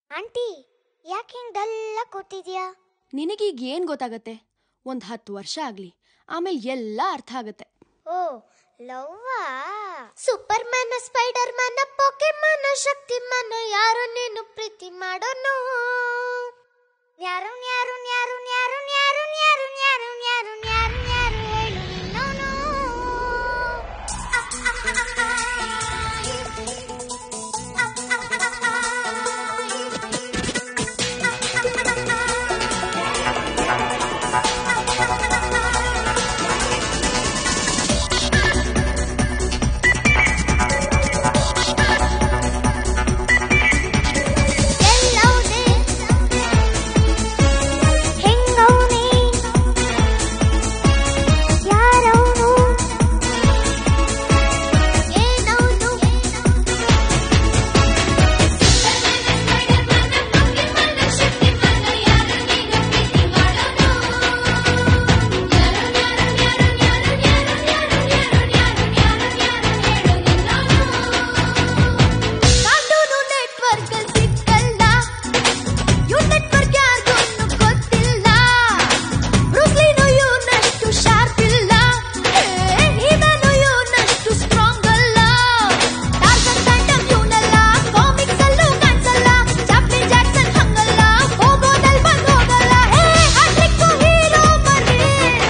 aunty ಯಾಕೆ ಹಿಂಗ್ ಡಲ್ಲ ಕೂತಿದ್ಯಾ ನಿನಗೀಗ ಏನ್ ಗೊತ್ತಾಗತ್ತೆ ಒಂದ್ ಹತ್ತು ವರ್ಷ ಆಗ್ಲಿ ಆಮೇಲೆ ಎಲ್ಲ ಅರ್ಥ ಆಗತ್ತೆ ಓ ಲವ್ವಾ super man spider man Pokemon ಶಕ್ತಿ ಮ್ಯಾನ್ ಯಾರು ನೀನು ಪ್ರೀತಿ ಮಾಡೋನು ಯಾರು ಯಾರು ಯಾರು ಯಾರು ಯಾರು ಯಾರು ಯಾರು ಯಾರು ಯಾರು ಯಾರು ಹೇಳು ನಿನ್ನೋನು ಎಲ್ಲೌದೆ ಹೆಂಗೌನೆ ಯಾರೌನು ಏನೌನು ಕಾಟೂನು ನೆಟ್ವರ್ಕ್ ಸಿಕ್ಕಲ್ಲ ಯು ನೆಟ್ವರ್ಕ್ ಯಾರಿಗೂ ಗೊತ್ತಿಲ್ಲ ಬ್ರೂಕ್ಲಿನು ಇವನಷ್ಟು ಶಾರ್ಪ್ ಇಲ್ಲ ಇವನು ಇವನಷ್ಟು ಸ್ಟ್ರಾಂಗ್ ಅಲ್ಲ ಟಾರ್ಗನ್ ಫ್ಯಾಂಟಮ್ ಇವನಲ್ಲ ಕಾಮಿಕ್ಸ್ ಅಲ್ಲೂ ಕಾಣಿಸಲ್ಲ ಚಾಪ್ಲಿ ಜಾಕ್ಸನ್ ಹಂಗಲ್ಲ ಹೋಗೋದಲ್ಲಿ ಬಂದು ಹೋಗಲ್ಲ ಹೇ ಹ್ಯಾಟ್ರಿಕ್ ಹೀರೋ ಬನ್ನಿ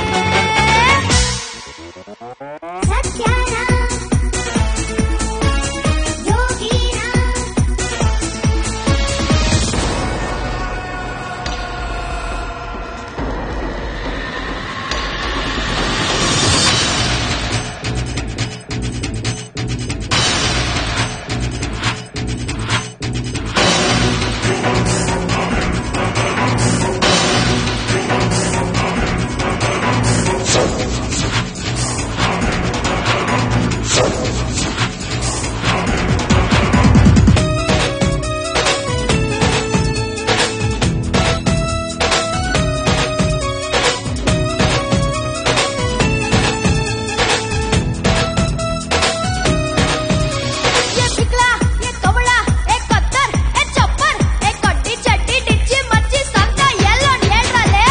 ಸತ್ಯಾನ ಯೋಗಿನ ये पिकला ये कवड़ा ए कत्तर ए चप्पर ए कड्डी चड्डी डिच्ची मच्छी संता येलो ನೇಡ್ರಲೆ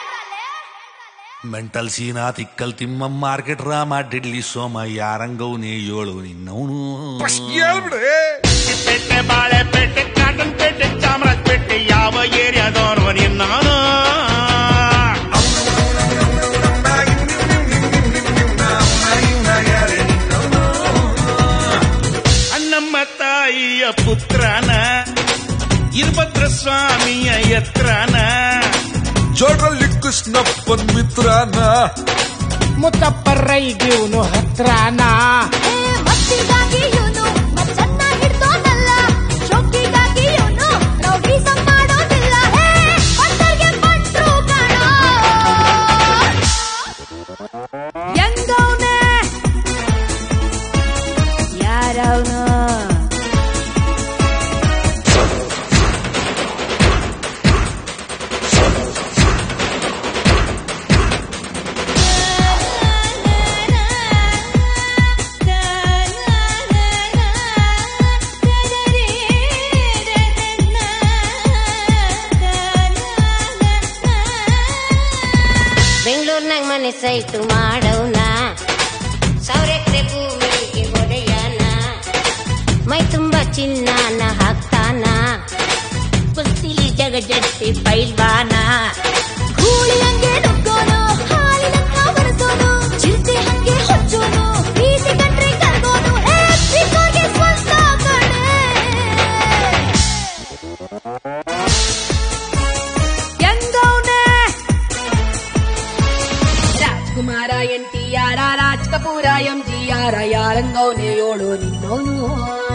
ಮೆಂಟಲ್ ಸೀನಾ ತಿಕ್ಕಲ್ ತಿಮ್ಮ ಮಾರ್ಕೆಟ್ ರಾಮ ಡಿಡ್ಲಿ ಸೋಮ ಯಾರಂಗೌನೇ ಏಳು ನಿನ್ನವನು ಪೇಟೆ ಬಾಳೆಪೇಟೆ ಕಾಟನ್ ಪೇಟೆ ಚಾಮರಾಜಪೇಟೆ ಯಾವ ಏರಿಯಾದವನು ನಿನ್ನಾನು ಅಣ್ಣಮ್ಮ ತಾಯಿಯ ಪುತ್ರನ ಇರ್ಭದ್ರ ಸ್ವಾಮಿಯ ಎತ್ರನ ಜೋಡ್ರಲ್ಲಿ ಕೃಷ್ಣಪ್ಪನ್ ಮಿತ್ರನ ಮುತ್ತಪ್ಪರೈಗಿವ್ನು ಹತ್ರನಾ ಏ ಮತ್ತಿಗಾಗಿ ಇವನು ಮಚ್ಚನ್ನ ಹಿಡ್ದೋನಲ್ಲ ಶೋಕಿಗಾಗಿ ಇವನು ರೌಡಿಸಂ ಮಾಡೋದಿಲ್ಲ ಹೇ ಪಟ್ಟರ್ಗೆ ಪಟ್ರು ಕಾಣೋ ಹೆಂಗವ್ನೆ ಯಾರವನು ಬೆಂಗಳೂರಿನಾಗ ಮನೆ ಸೈಟು ಮಾಡವ್ನ ಸಾವಿರ ಎಕರೆ ಭೂಮಿಗೆ ಒಡೆಯನ ಮೈ ತುಂಬ ಚಿನ್ನನ ಹಾಕ್ತಾನ ಕುಸ್ತಿಲಿ ಜಗಜಟ್ಟಿ ಪೈಲ್ವಾನ ಗೂಳಿ ಹಂಗೆ ನುಗ್ಗೋನು ಹಾಲಿನಂಗ ಬರಸೋನು ಚಿರತೆ ಹಂಗೆ ಹೊಚ್ಚೋನು ಪ್ರೀತಿ ಕಂಡ್ರೆ ಕರ್ಗೋನು ಏ ಪ್ರೀತಿಗೆ ಸ್ವಂತ ಕಣೆ ಹೆಂಗವ್ನೆ ರಾಜ್ಕುಮಾರ ಎನ್ ಟಿ ಆರ ರಾಜ್ ಕಪೂರ ಎಂ ಜಿ ಆರ ಯಾರಂಗವ್ನೆ ಏಳು ನಿನ್ನೋನು